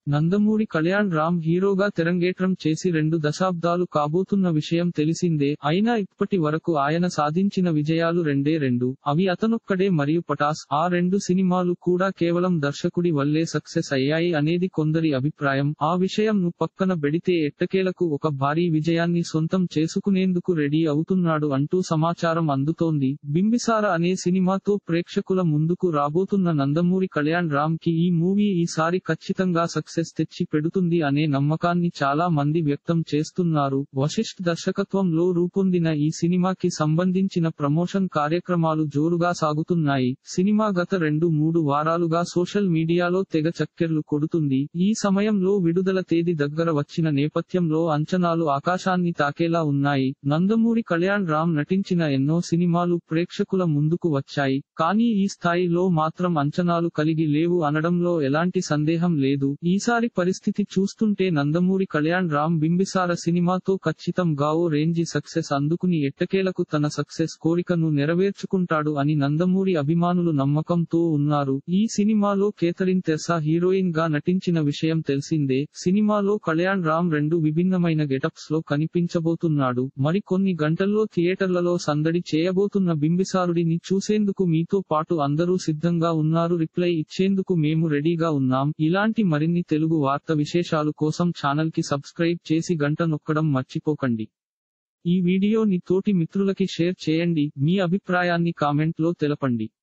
నందమూరి కళ్యాణ్ రామ్ హీరోగా తెరంగేట్రం చేసి రెండు దశాబ్దాలు కాబోతున్న విషయం తెలిసిందే అయినా ఇప్పటి వరకు ఆయన సాధించిన విజయాలు రెండే రెండు అవి అతనొక్కడే మరియు పటాస్ ఆ రెండు సినిమాలు కూడా కేవలం దర్శకుడి వల్లే సక్సెస్ అయ్యాయి అనేది కొందరి అభిప్రాయం ఆ విషయం ను పక్కన బెడితే ఎట్టకేలకు ఒక భారీ విజయాన్ని సొంతం చేసుకునేందుకు రెడీ అవుతున్నాడు అంటూ సమాచారం అందుతోంది బింబిసార అనే సినిమాతో ప్రేక్షకుల ముందుకు రాబోతున్న నందమూరి కళ్యాణ్ రామ్ కి ఈ మూవీ ఈసారి ఖచ్చితంగా సక్సెస్ తెచ్చి పెడుతుంది అనే నమ్మకాన్ని చాలా మంది వ్యక్తం చేస్తున్నారు వశిష్ఠ్ దర్శకత్వంలో రూపొందిన ఈ సినిమాకి సంబంధించిన ప్రమోషన్ కార్యక్రమాలు జోరుగా సాగుతున్నాయి సినిమా గత రెండు మూడు వారాలుగా సోషల్ మీడియాలో తెగ చక్కెర్లు కొడుతుంది ఈ సమయంలో విడుదల తేదీ దగ్గర వచ్చిన నేపథ్యంలో అంచనాలు ఆకాశాన్ని తాకేలా ఉన్నాయి నందమూరి కళ్యాణ్ రామ్ నటించిన ఎన్నో సినిమాలు ప్రేక్షకుల ముందుకు వచ్చాయి కానీ ఈ స్థాయిలో మాత్రం అంచనాలు కలిగి లేవు అనడంలో ఎలాంటి సందేహం లేదు ఈసారి పరిస్థితి చూస్తుంటే నందమూరి కళ్యాణ్ రామ్ బింబిసార సినిమాతో ఖచ్చితంగా ఓ రేంజి సక్సెస్ అందుకుని ఎట్టకేలకు తన సక్సెస్ కోరికను నెరవేర్చుకుంటాడు అని నందమూరి అభిమానులు నమ్మకంతో ఉన్నారు ఈ సినిమాలో కేథరిన్ తెర్సా హీరోయిన్ గా నటించిన విషయం తెలిసిందే సినిమాలో కళ్యాణ్ రామ్ రెండు విభిన్నమైన గెటప్స్ లో కనిపించబోతున్నాడు మరి కొన్ని గంటల్లో థియేటర్లలో సందడి చేయబోతున్న బింబిసారుడిని చూసేందుకు మీతో పాటు అందరూ సిద్ధంగా ఉన్నారు రిప్లై ఇచ్చేందుకు మేము రెడీగా ఉన్నాం ఇలాంటి మరిన్ని తెలుగు వార్త విశేషాలు కోసం ఛానల్ కి సబ్స్క్రైబ్ చేసి గంట నొక్కడం మర్చిపోకండి ఈ వీడియోని తోటి మిత్రులకి షేర్ చేయండి మీ అభిప్రాయాన్ని కామెంట్ లో తెలపండి